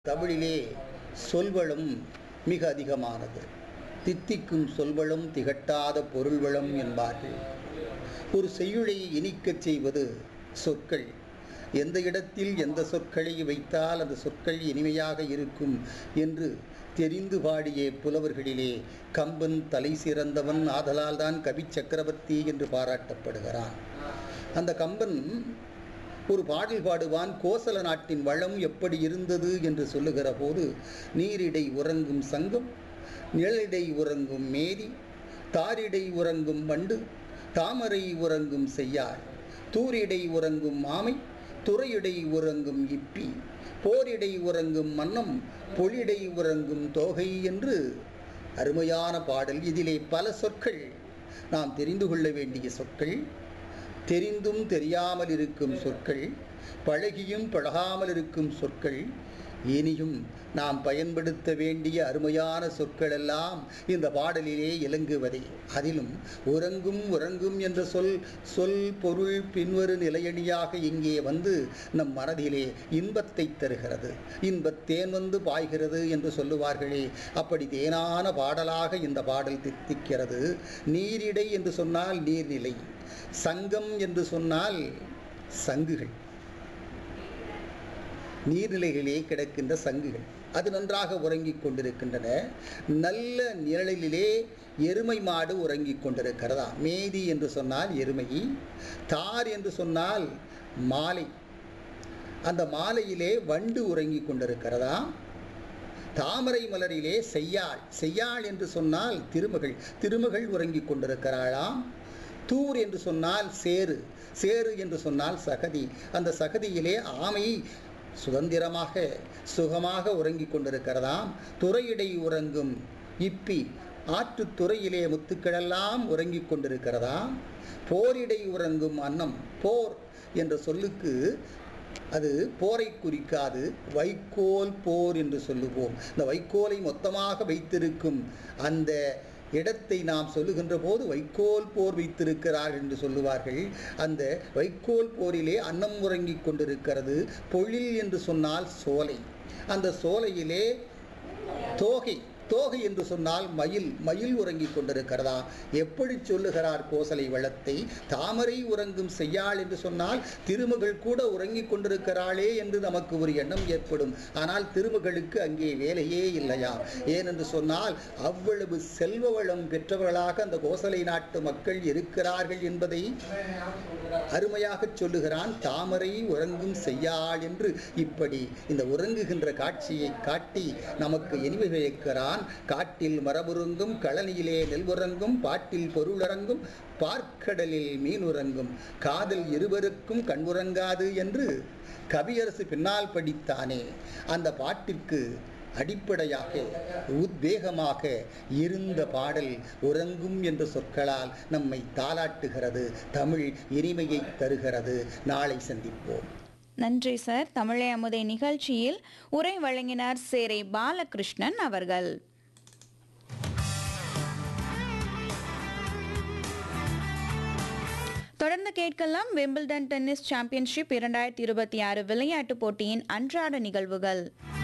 தமிழிலே சொல்வளம் மிக அதிகமானது தித்திக்கும் சொல்வளம் திகட்டாத பொருள்வளம் என்பார்கள் ஒரு செய்யுளை இனிக்கச் செய்வது சொற்கள் எந்த இடத்தில் எந்த சொற்களை வைத்தால் அந்த சொற்கள் இனிமையாக இருக்கும் என்று தெரிந்து பாடிய புலவர்களிலே கம்பன் தலை சிறந்தவன் ஆதலால் தான் கவி சக்கரவர்த்தி என்று பாராட்டப்படுகிறான் அந்த கம்பன் ஒரு பாடல் பாடுவான் கோசல நாட்டின் வளம் எப்படி இருந்தது என்று சொல்லுகிற போது நீரிடை உறங்கும் சங்கம் நிழலிடை உறங்கும் மேரி தாரிடை உறங்கும் வண்டு தாமரை உறங்கும் செய்யாள் தூரிடை உறங்கும் மாமை துறையிடை உறங்கும் இப்பி போரிடை உறங்கும் மன்னம் பொழிடை உறங்கும் தோகை என்று அருமையான பாடல் இதிலே பல சொற்கள் நாம் தெரிந்து கொள்ள வேண்டிய சொற்கள் தெரிந்தும் தெரியாமல் இருக்கும் சொற்கள் பழகியும் பழகாமல் இருக்கும் சொற்கள் இனியும் நாம் பயன்படுத்த வேண்டிய அருமையான சொற்கள் எல்லாம் இந்த பாடலிலே இலங்குவதே அதிலும் உறங்கும் உறங்கும் என்ற சொல் சொல் பொருள் பின்வரு நிலையணியாக இங்கே வந்து நம் மனதிலே இன்பத்தை தருகிறது இன்பத் தேன் வந்து பாய்கிறது என்று சொல்லுவார்களே அப்படி தேனான பாடலாக இந்த பாடல் தித்திக்கிறது நீரிடை என்று சொன்னால் நீர்நிலை சங்கம் என்று சொன்னால் சங்குகள் நீர்நிலைகளிலே கிடக்கின்ற சங்குகள் அது நன்றாக உறங்கிக் கொண்டிருக்கின்றன நல்ல நிழலிலே எருமை மாடு உறங்கிக் கொண்டிருக்கிறதா மேதி என்று சொன்னால் எருமை தார் என்று சொன்னால் மாலை அந்த மாலையிலே வண்டு உறங்கிக் கொண்டிருக்கிறதா தாமரை மலரிலே செய்யாள் செய்யாள் என்று சொன்னால் திருமகள் திருமகள் உறங்கிக் கொண்டிருக்கிறாளாம் தூர் என்று சொன்னால் சேரு சேரு என்று சொன்னால் சகதி அந்த சகதியிலே ஆமை சுதந்திரமாக சுகமாக உறங்கிக் கொண்டிருக்கிறதாம் துறையிடை உறங்கும் இப்பி ஆற்றுத் துறையிலே முத்துக்களெல்லாம் உறங்கிக் கொண்டிருக்கிறதாம் போரிடை உறங்கும் அன்னம் போர் என்ற சொல்லுக்கு அது போரை குறிக்காது வைக்கோல் போர் என்று சொல்லுவோம் இந்த வைக்கோலை மொத்தமாக வைத்திருக்கும் அந்த இடத்தை நாம் சொல்லுகின்ற போது வைக்கோல் போர் வைத்திருக்கிறார் என்று சொல்லுவார்கள் அந்த வைக்கோல் போரிலே அன்னம் உறங்கிக் கொண்டிருக்கிறது பொழில் என்று சொன்னால் சோலை அந்த சோலையிலே தோகை தோகை என்று சொன்னால் மயில் மயில் உறங்கிக் கொண்டிருக்கிறதா எப்படி சொல்லுகிறார் கோசலை வளத்தை தாமரை உறங்கும் செய்யாள் என்று சொன்னால் திருமகள் கூட உறங்கிக் கொண்டிருக்கிறாளே என்று நமக்கு ஒரு எண்ணம் ஏற்படும் ஆனால் திருமகளுக்கு அங்கே வேலையே இல்லையா ஏனென்று சொன்னால் அவ்வளவு செல்வ வளம் பெற்றவர்களாக அந்த கோசலை நாட்டு மக்கள் இருக்கிறார்கள் என்பதை அருமையாக சொல்லுகிறான் தாமரை உறங்கும் செய்யாள் என்று இப்படி இந்த உறங்குகின்ற காட்சியை காட்டி நமக்கு இனிமை வைக்கிறான் காட்டில் மரபுறங்கும் களனியிலே நெல்வுறங்கும் பாட்டில் பொருளரங்கும் பார்க்கடலில் மீனுறங்கும் காதல் இருவருக்கும் கண்ணுறங்காது என்று கவியரசு பின்னால் படித்தானே அந்த பாட்டிற்கு அடிப்படையாக உத்வேகமாக இருந்த பாடல் உறங்கும் என்ற சொற்களால் நம்மை தாளாட்டுகிறது தமிழ் இனிமையை தருகிறது நாளை சந்திப்போம் நன்றி சார் தமிழை அமுதை நிகழ்ச்சியில் உரை வழங்கினார் சேரை பாலகிருஷ்ணன் அவர்கள் தொடர்ந்து கேட்கலாம் விம்பிள்டன் டென்னிஸ் சாம்பியன்ஷிப் இரண்டாயிரத்தி இருபத்தி ஆறு விளையாட்டுப் போட்டியின் அன்றாட நிகழ்வுகள்